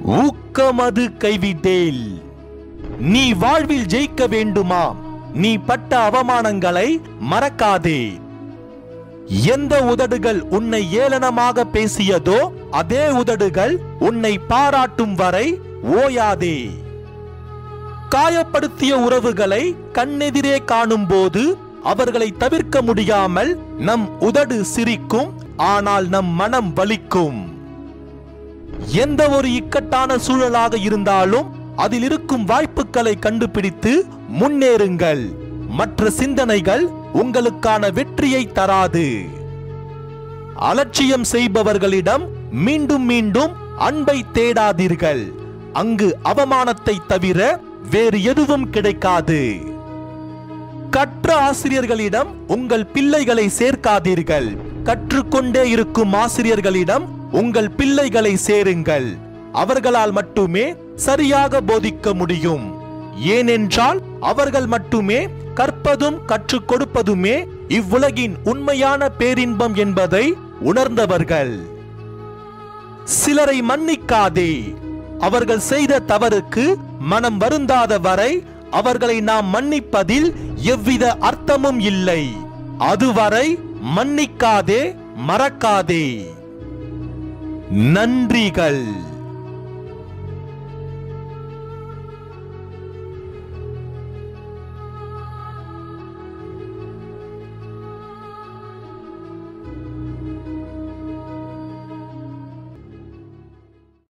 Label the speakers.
Speaker 1: ஊக்கமது கைவிட்டேல் நீ வாழ்வில் ஜெயிக்க வேண்டுமாம் நீ பட்ட அவமானங்களை மறக்காதே எந்த உதடுகள் உன்னை ஏளனமாக பேசியதோ அதே உதடுகள் உன்னை பாராட்டும் வரை ஓயாதே காயப்படுத்திய உறவுகளை கண்ணெதிரே காணும்போது அவர்களை தவிர்க்க முடியாமல் நம் உதடு சிரிக்கும் ஆனால் நம் மனம் வலிக்கும் எந்த ஒரு இக்கட்டான சூழலாக இருந்தாலும் அதில் இருக்கும் வாய்ப்புகளை கண்டுபிடித்து முன்னேறுங்கள் மற்ற சிந்தனைகள் உங்களுக்கான வெற்றியை தராது அலட்சியம் செய்பவர்களிடம் மீண்டும் மீண்டும் அன்பை தேடாதீர்கள் அங்கு அவமானத்தை தவிர வேறு எதுவும் கிடைக்காது கற்ற ஆசிரியர்களிடம் உங்கள் பிள்ளைகளை சேர்க்காதீர்கள் கற்றுக்கொண்டே இருக்கும் ஆசிரியர்களிடம் உங்கள் பிள்ளைகளை சேருங்கள் அவர்களால் மட்டுமே சரியாக போதிக்க முடியும் ஏனென்றால் அவர்கள் மட்டுமே கற்பதும் கற்றுக் கொடுப்பதுமே இவ்வுலகின் உண்மையான பேரின்பம் என்பதை உணர்ந்தவர்கள் சிலரை மன்னிக்காதே அவர்கள் செய்த தவறுக்கு மனம் வருந்தாத வரை அவர்களை நாம் மன்னிப்பதில் எவ்வித அர்த்தமும் இல்லை அதுவரை மன்னிக்காதே மறக்காதே நன்றிகள்